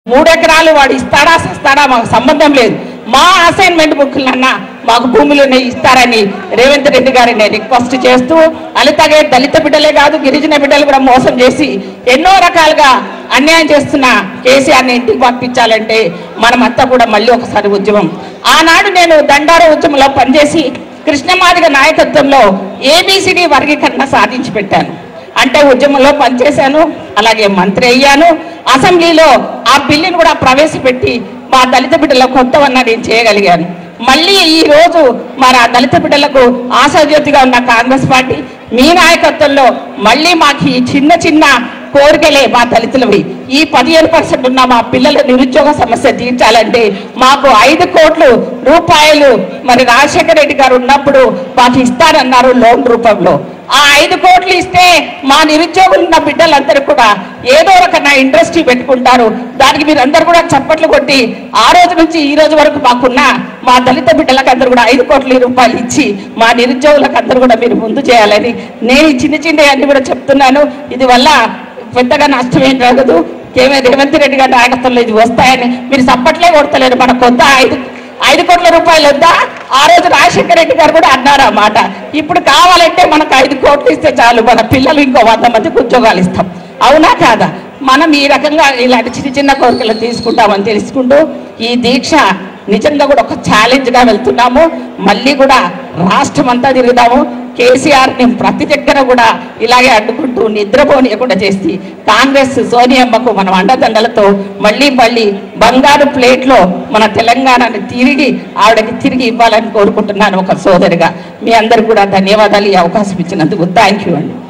మూడు ఎకరాలు వాడు ఇస్తాడా ఇస్తాడా మాకు సంబంధం లేదు మా అసైన్మెంట్ బుక్లన్నా మాకు భూములు ఉన్నాయి ఇస్తారని రేవంత్ రెడ్డి గారిని రిక్వెస్ట్ చేస్తూ అలాగే దళిత బిడ్డలే కాదు గిరిజన బిడ్డలు కూడా మోసం చేసి ఎన్నో రకాలుగా అన్యాయం చేస్తున్న కేసీఆర్ని ఇంటికి పంపించాలంటే మనమంతా కూడా మళ్ళీ ఒకసారి ఉద్యమం ఆనాడు నేను దండార ఉద్యమంలో పనిచేసి కృష్ణమాదిగ నాయకత్వంలో ఏబిసిడి వర్గీకరణ సాధించి పెట్టాను అంటే ఉద్యమంలో పనిచేశాను అలాగే మంత్రి అయ్యాను అసెంబ్లీలో ఆ బిల్లును కూడా ప్రవేశపెట్టి మా దళిత బిడ్డల కొంతవన్నా నేను చేయగలిగాను మళ్ళీ ఈ రోజు మరి ఆ దళిత బిడ్డలకు ఆశాజ్యోతిగా ఉన్న కాంగ్రెస్ పార్టీ మీ నాయకత్వంలో మళ్ళీ మాకు ఈ చిన్న చిన్న కోరికలే మా దళితులవి ఈ పదిహేను పర్సెంట్ ఉన్న మా పిల్లల నిరుద్యోగ సమస్య తీర్చాలంటే మాకు ఐదు కోట్లు రూపాయలు మరి రాజశేఖర రెడ్డి గారు ఉన్నప్పుడు మాకు ఇస్తారన్నారు లోన్ రూపంలో ఆ ఐదు కోట్లు ఇస్తే మా నిరుద్యోగులు ఉన్న బిడ్డలందరూ కూడా ఏదో రకమైన ఇండస్ట్రీ పెట్టుకుంటారు దానికి మీరు అందరు కూడా చప్పట్లు కొట్టి ఆ రోజు నుంచి ఈ రోజు వరకు మాకున్న మా దళిత బిడ్డలకు అందరూ కూడా ఐదు కోట్ల రూపాయలు ఇచ్చి మా నిరుద్యోగులకు అందరూ కూడా మీరు ముందు చేయాలని నేను ఈ చిన్న చిన్న అన్ని కూడా చెప్తున్నాను ఇది వల్ల పెద్దగా నష్టమేం జరగదు కేవీ రేవంత్ రెడ్డి గారి నాయకత్వంలో ఇది వస్తాయని మీరు చప్పట్లే కొడతలేరు మన కొత్త ఐదు ఐదు కోట్ల రూపాయలు వద్దా ఆ రోజు రాజశేఖర రెడ్డి గారు కూడా అన్నారు ఆ మాట ఇప్పుడు కావాలంటే మనకు ఐదు కోట్లు ఇస్తే చాలు మన పిల్లలు ఇంకో వంద మందికి ఉద్యోగాలు ఇస్తాం అవునా కాదా మనం ఈ రకంగా ఇలాంటి చిన్న చిన్న కోరికలు తీసుకుంటామని తెలుసుకుంటూ ఈ దీక్ష నిజంగా కూడా ఒక ఛాలెంజ్గా వెళ్తున్నాము మళ్ళీ కూడా రాష్ట్రం అంతా తిరుగుదాము కేసీఆర్ ని ప్రతి దగ్గర కూడా ఇలాగే అడ్డుకుంటూ నిద్రపోనీయకుండా చేసి కాంగ్రెస్ సోనియమ్మకు మనం అండదండలతో మళ్ళీ మళ్ళీ బంగారు ప్లేట్లో మన తెలంగాణని తిరిగి ఆవిడకి తిరిగి ఇవ్వాలని కోరుకుంటున్నాను ఒక సోదరిగా మీ అందరు కూడా ధన్యవాదాలు ఈ అవకాశం ఇచ్చినందుకు థ్యాంక్ యూ అండి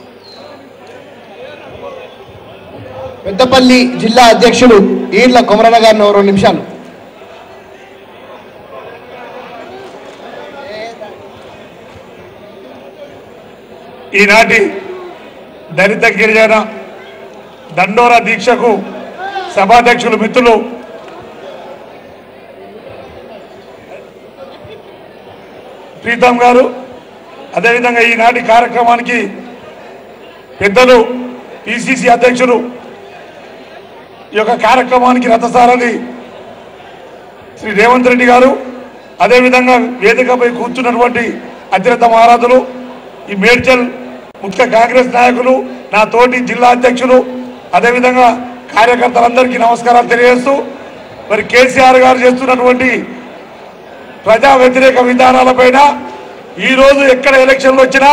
పెద్దపల్లి జిల్లా అధ్యక్షుడు ఈడ్ల కొమరన్న గారిని ఓ రెండు నిమిషాలు ఈనాటి దళిత గిరిజన దండోరా దీక్షకు సభాధ్యక్షులు మిత్రులు ప్రీతం గారు అదేవిధంగా ఈనాటి కార్యక్రమానికి పెద్దలు పిసిసి అధ్యక్షులు ఈ యొక్క కార్యక్రమానికి రథసారథి శ్రీ రేవంత్ రెడ్డి గారు అదేవిధంగా వేదికపై కూర్చున్నటువంటి అతిరథ మహారాజులు ఈ మేడ్చల్ ముఖ్య కాంగ్రెస్ నాయకులు నా తోటి జిల్లా అధ్యక్షులు అదేవిధంగా కార్యకర్తలందరికీ నమస్కారాలు తెలియజేస్తూ మరి కేసీఆర్ గారు చేస్తున్నటువంటి ప్రజా వ్యతిరేక విధానాలపైన ఈరోజు ఎక్కడ ఎలక్షన్లు వచ్చినా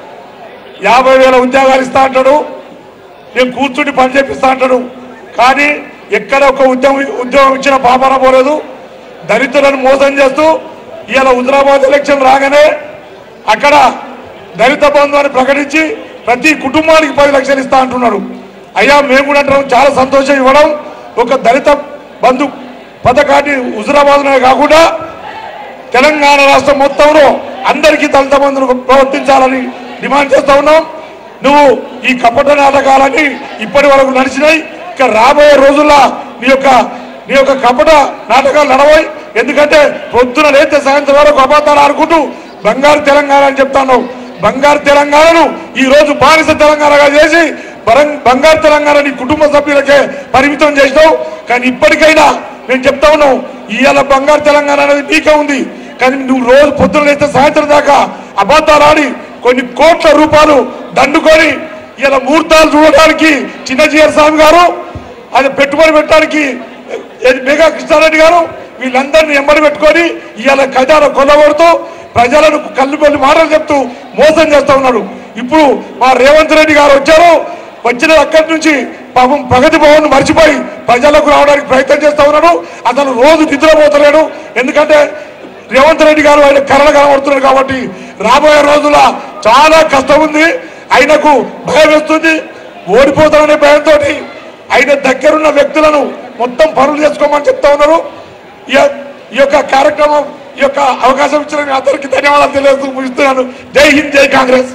యాభై వేల ఉద్యోగాలు ఇస్తా అంటాడు నేను కూర్చుని పని చేపిస్తా అంటాడు కానీ ఎక్కడ ఒక ఉద్యోగం ఉద్యోగం ఇచ్చిన పాపన పోలేదు దళితులను మోసం చేస్తూ ఇవాళ హుజరాబాద్ ఎలక్షన్ రాగానే అక్కడ దళిత బంధు అని ప్రకటించి ప్రతి కుటుంబానికి పది లక్షలు ఇస్తా అంటున్నాడు అయ్యా మేము కూడా అంటున్నాం చాలా సంతోషం ఇవ్వడం ఒక దళిత బంధు పథకాన్ని హుజరాబాద్లోనే కాకుండా తెలంగాణ రాష్ట్రం మొత్తంలో అందరికీ దళిత బంధును ప్రవర్తించాలని డిమాండ్ చేస్తా ఉన్నాం నువ్వు ఈ కపట నాటకాలని ఇప్పటి వరకు నడిచినాయి ఇక రాబోయే రోజుల్లో నీ యొక్క నీ యొక్క కపట నాటకాలు నడవాయి ఎందుకంటే పొద్దున లేతే సాయంత్రం వరకు అబద్ధాలు ఆడుకుంటూ బంగారు తెలంగాణ అని చెప్తాను బంగారు తెలంగాణను ఈ రోజు బానిస తెలంగాణగా చేసి బరం- బంగారు తెలంగాణ నీ కుటుంబ సభ్యులకే పరిమితం చేసినావు కానీ ఇప్పటికైనా నేను చెప్తా ఉన్నావు ఇవాళ బంగారు తెలంగాణ అనేది నీకే ఉంది కానీ నువ్వు రోజు పొద్దున లేస్తే సాయంత్రం దాకా అబద్ధాలు ఆడి కొన్ని కోట్ల రూపాయలు దండుకొని ఇలా ముహూర్తాలు చూడడానికి చిన్నజీఆర్ స్వామి గారు అది పెట్టుబడి పెట్టడానికి ఏది మేఘా కృష్ణారెడ్డి గారు వీళ్ళందరినీ ఎంబడి పెట్టుకొని ఇవాళ ఖజానా కొల్లగొడుతూ ప్రజలను కళ్ళు కొల్లి మాటలు చెప్తూ మోసం చేస్తా ఉన్నాడు ఇప్పుడు మా రేవంత్ రెడ్డి గారు వచ్చారు వచ్చిన అక్కడి నుంచి పాపం ప్రగతి భవన్ మర్చిపోయి ప్రజలకు రావడానికి ప్రయత్నం చేస్తా ఉన్నాడు అతను రోజు నిద్రపోతలేడు ఎందుకంటే రేవంత్ రెడ్డి గారు ఆయన కరణ కనబడుతున్నారు కాబట్టి రాబోయే రోజుల చాలా కష్టం ఉంది ఆయనకు భయం వేస్తుంది ఓడిపోతామనే భయంతో ఆయన దగ్గరున్న వ్యక్తులను మొత్తం పనులు చేసుకోమని చెప్తా ఉన్నారు ఈ యొ- ఈ యొక్క కార్యక్రమం ఈ యొక్క అవకాశం ఇచ్చిన మీ అందరికీ ధన్యవాదాలు తెలియజేస్తూ ముగిస్తున్నాను జై హింద్ జై కాంగ్రెస్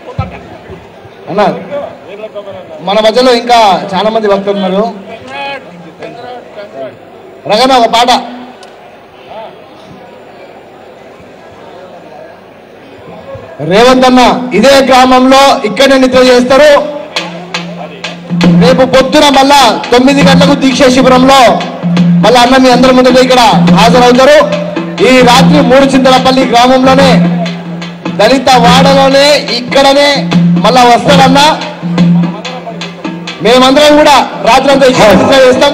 అన్న మన మధ్యలో ఇంకా చాలా మంది భక్తులు ఉన్నారు రగన ఒక పాట రేవంత్ అన్న ఇదే గ్రామంలో ఇక్కడే నిద్ర చేస్తారు రేపు పొద్దున మళ్ళా తొమ్మిది గంటలకు దీక్ష శిబిరంలో మళ్ళా అన్న మీ అందరి ముందు ఇక్కడ హాజరవుతారు ఈ రాత్రి మూడు చింతలపల్లి గ్రామంలోనే దళిత వాడలోనే ఇక్కడనే మళ్ళా వస్తాడన్నా మేమందరం కూడా రాత్రి అంతా ఇక్కడ నిద్ర చేస్తాం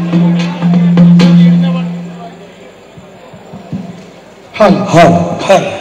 హలో హలో హలో